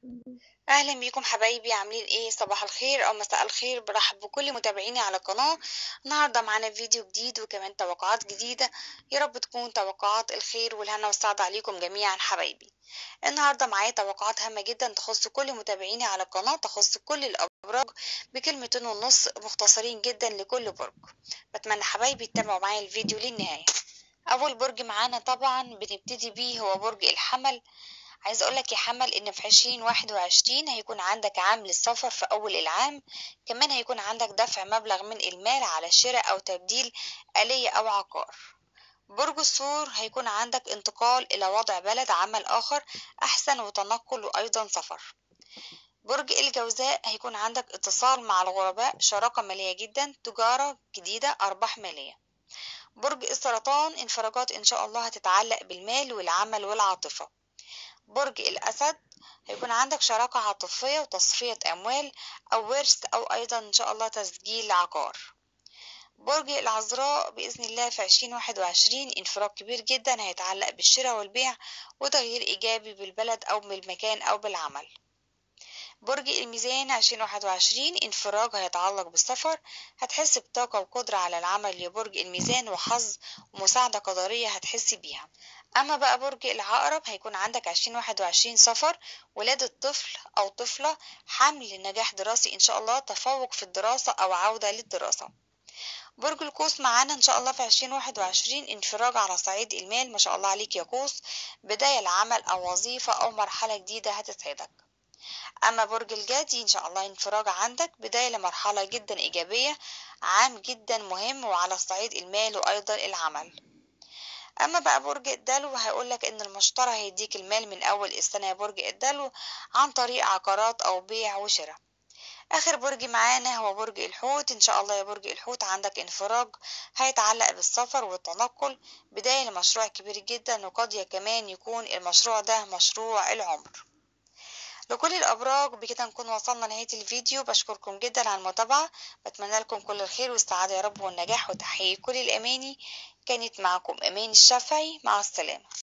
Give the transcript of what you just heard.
اهلا بيكم حبايبي عاملين ايه صباح الخير او مساء الخير برحب بكل متابعيني على القناة النهاردة معانا فيديو جديد وكمان توقعات جديدة يا رب تكون توقعات الخير والهنا والسعادة عليكم جميعا حبايبي النهاردة معايا توقعات هامة جدا تخص كل متابعيني على القناة تخص كل الابراج بكلمتين ونص مختصرين جدا لكل برج بتمنى حبايبي تتابعوا معايا الفيديو للنهاية اول برج معانا طبعا بنبتدي بيه هو برج الحمل عايز اقولك يا حمل ان في عشرين واحد وعشرين هيكون عندك عام للسفر في اول العام كمان هيكون عندك دفع مبلغ من المال على شراء او تبديل آلية او عقار برج الثور هيكون عندك انتقال الى وضع بلد عمل اخر احسن وتنقل وايضا سفر برج الجوزاء هيكون عندك اتصال مع الغرباء شراكة مالية جدا تجارة جديدة ارباح مالية برج السرطان انفراجات ان شاء الله هتتعلق بالمال والعمل والعاطفة برج الأسد هيكون عندك شراكة عاطفية وتصفية أموال أو ورث أو أيضا إن شاء الله تسجيل عقار برج العذراء بإذن الله في عشرين واحد وعشرين انفراج كبير جدا هيتعلق بالشراء والبيع وتغيير إيجابي بالبلد أو بالمكان أو بالعمل برج الميزان عشرين واحد وعشرين انفراج هيتعلق بالسفر هتحس بطاقة وقدرة على العمل يا برج الميزان وحظ ومساعدة قدرية هتحس بيها أما بقى برج العقرب هيكون عندك عشرين واحد وعشرين سفر ولادة طفل أو طفلة حمل نجاح دراسي إن شاء الله تفوق في الدراسة أو عودة للدراسة برج القوس معانا إن شاء الله في عشرين واحد وعشرين انفراج على صعيد المال ما شاء الله عليك يا قوس بداية لعمل أو وظيفة أو مرحلة جديدة هتسعدك أما برج الجدي إن شاء الله انفراج عندك بداية لمرحلة جدا إيجابية عام جدا مهم وعلى الصعيد المال وأيضا العمل أما بقى برج الدلو هيقولك إن المشترى هيديك المال من أول السنة يا برج الدلو عن طريق عقارات أو بيع وشراء آخر برج معانا هو برج الحوت إن شاء الله يا برج الحوت عندك انفراج هيتعلق بالسفر والتنقل بداية لمشروع كبير جدا وقد كمان يكون المشروع ده مشروع العمر لكل الأبراج بكده نكون وصلنا لنهاية الفيديو بشكركم جدا على المتابعة بتمنى لكم كل الخير والسعادة يا رب والنجاح وتحية كل الأماني كانت معكم أمان الشافعي مع السلامة